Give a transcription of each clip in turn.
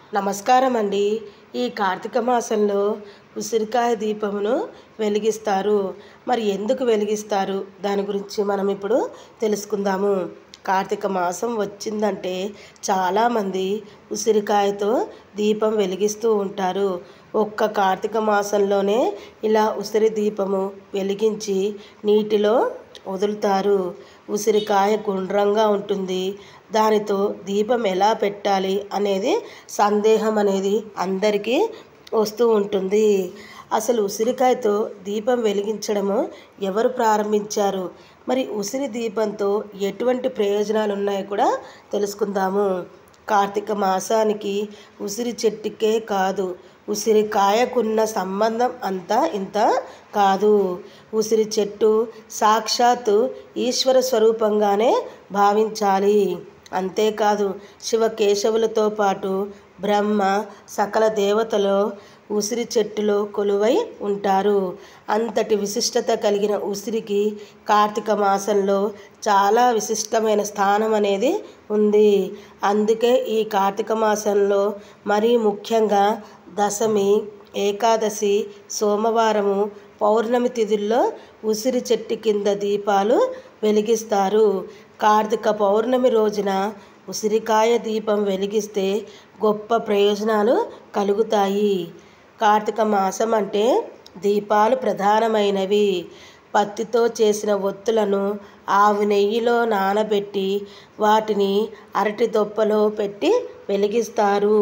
నమస్కారం అండి ఈ కార్తీక మాసంలో ఉసిరికాయ దీపమును వెలిగిస్తారు మరి ఎందుకు వెలిగిస్తారు దాని గురించి మనం ఇప్పుడు తెలుసుకుందాము కార్తీక మాసం వచ్చిందంటే చాలామంది ఉసిరికాయతో దీపం వెలిగిస్తూ ఉంటారు ఒక్క కార్తీక మాసంలోనే ఇలా ఉసిరి దీపము వెలిగించి నీటిలో వదులుతారు ఉసిరికాయ గుండ్రంగా ఉంటుంది దానితో దీపం ఎలా పెట్టాలి అనేది సందేహం అనేది అందరికీ వస్తూ ఉంటుంది అసలు ఉసిరికాయతో దీపం వెలిగించడము ఎవరు ప్రారంభించారు మరి ఉసిరి దీపంతో ఎటువంటి ప్రయోజనాలు ఉన్నాయో కూడా తెలుసుకుందాము కార్తీక మాసానికి ఉసిరి చెట్టుకే కాదు ఉసిరికాయకున్న సంబంధం అంతా ఇంత కాదు ఉసిరి చెట్టు సాక్షాత్తు ఈశ్వర స్వరూపంగానే భావించాలి అంతేకాదు శివకేశవులతో పాటు బ్రహ్మ సకల దేవతలు ఉసిరి చెట్టులో కొలువై ఉంటారు అంతటి విశిష్టత కలిగిన ఉసిరికి కార్తీక మాసంలో చాలా విశిష్టమైన స్థానం అనేది ఉంది అందుకే ఈ కార్తీక మాసంలో మరీ ముఖ్యంగా దశమి ఏకాదశి సోమవారము పౌర్ణమి తిథుల్లో ఉసిరి చెట్టు కింద దీపాలు వెలిగిస్తారు కార్తీక పౌర్ణమి రోజున ఉసిరికాయ దీపం వెలిగిస్తే గొప్ప ప్రయోజనాలు కలుగుతాయి కార్తీక మాసం అంటే దీపాలు ప్రధానమైనవి పత్తితో చేసిన ఒత్తులను ఆవు నెయ్యిలో నానబెట్టి వాటిని అరటి దొప్పలో పెట్టి వెలిగిస్తారు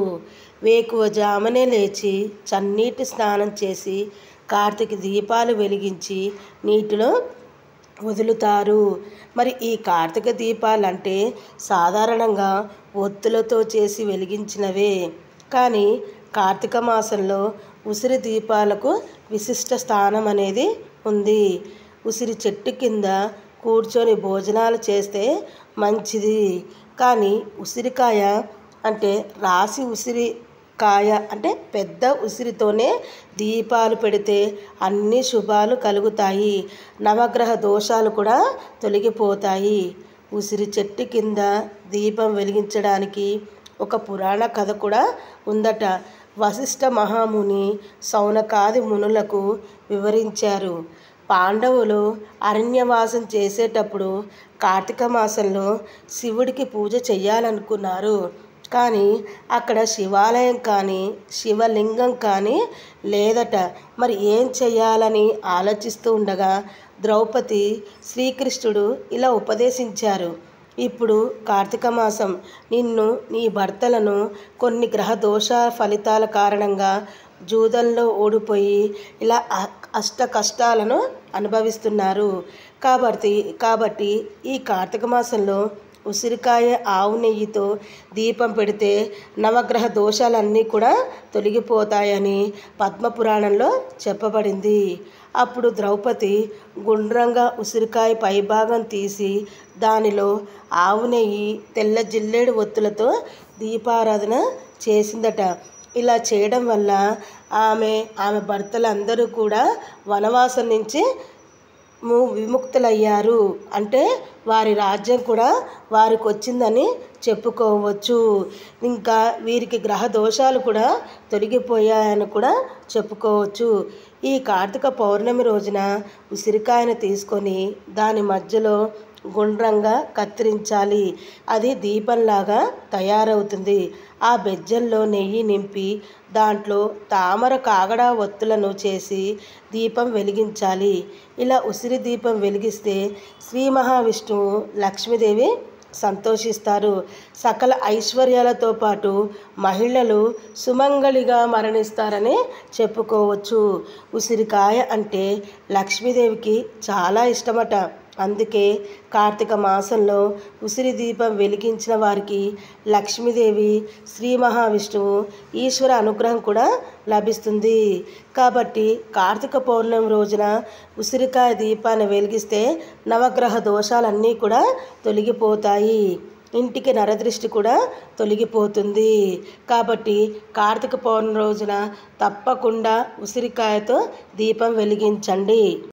వేకువజామునే లేచి చన్నీటి స్నానం చేసి కార్తీక దీపాలు వెలిగించి నీటిలో వదులుతారు మరి ఈ కార్తీక దీపాలు అంటే సాధారణంగా ఒత్తులతో చేసి వెలిగించినవే కానీ కార్తీక మాసంలో ఉసిరి దీపాలకు విశిష్ట స్థానం అనేది ఉంది ఉసిరి చెట్టు కింద కూర్చొని భోజనాలు చేస్తే మంచిది కానీ ఉసిరికాయ అంటే రాసి ఉసిరి కాయ అంటే పెద్ద ఉసిరితోనే దీపాలు పెడితే అన్ని శుభాలు కలుగుతాయి నవగ్రహ దోషాలు కూడా తొలగిపోతాయి ఉసిరి చెట్టు కింద దీపం వెలిగించడానికి ఒక పురాణ కథ కూడా ఉందట వశిష్ఠ మహాముని సౌనకాది మునులకు వివరించారు పాండవులు అరణ్యవాసం చేసేటప్పుడు కార్తీక మాసంలో శివుడికి పూజ చేయాలనుకున్నారు కానీ అక్కడ శివాలయం కానీ శివలింగం కానీ లేదట మరి ఏం చేయాలని ఆలోచిస్తూ ఉండగా ద్రౌపది శ్రీకృష్ణుడు ఇలా ఉపదేశించారు ఇప్పుడు కార్తీక మాసం నిన్ను నీ భర్తలను కొన్ని గ్రహ దోష ఫలితాల కారణంగా జూదంలో ఓడిపోయి ఇలా అష్ట కష్టాలను అనుభవిస్తున్నారు కాబట్టి కాబట్టి ఈ కార్తీక మాసంలో ఉసిరికాయ ఆవు నెయ్యితో దీపం పెడితే నవగ్రహ దోషాలన్నీ కూడా తొలగిపోతాయని పద్మపురాణంలో చెప్పబడింది అప్పుడు ద్రౌపది గుండ్రంగా ఉసిరికాయ పైభాగం తీసి దానిలో ఆవు నెయ్యి తెల్ల జిల్లేడు ఒత్తులతో దీపారాధన చేసిందట ఇలా చేయడం వల్ల ఆమె ఆమె భర్తలందరూ కూడా వనవాసం నుంచి విముక్తులయ్యారు అంటే వారి రాజ్యం కూడా వారికి వచ్చిందని చెప్పుకోవచ్చు ఇంకా వీరికి గ్రహ దోషాలు కూడా తొలగిపోయాయని కూడా చెప్పుకోవచ్చు ఈ కార్తీక పౌర్ణమి రోజున ఉసిరికాయను తీసుకొని దాని మధ్యలో గుండ్రంగా కత్తిరించాలి అది దీపంలాగా తయారవుతుంది ఆ బెజ్జంలో నెయ్యి నింపి దాంట్లో తామర కాగడా ఒత్తులను చేసి దీపం వెలిగించాలి ఇలా ఉసిరి దీపం వెలిగిస్తే శ్రీ మహావిష్ణువు లక్ష్మీదేవి సంతోషిస్తారు సకల ఐశ్వర్యాలతో పాటు మహిళలు సుమంగళిగా మరణిస్తారని చెప్పుకోవచ్చు ఉసిరికాయ అంటే లక్ష్మీదేవికి చాలా ఇష్టమట అందుకే కార్తీక మాసంలో ఉసిరి దీపం వెలిగించిన వారికి లక్ష్మీదేవి శ్రీ మహావిష్ణువు ఈశ్వర అనుగ్రహం కూడా లభిస్తుంది కాబట్టి కార్తీక పౌర్ణమి రోజున ఉసిరికాయ దీపాన్ని వెలిగిస్తే నవగ్రహ దోషాలన్నీ కూడా తొలగిపోతాయి ఇంటికి నరదృష్టి కూడా తొలగిపోతుంది కాబట్టి కార్తీక పౌర్ణమి రోజున తప్పకుండా ఉసిరికాయతో దీపం వెలిగించండి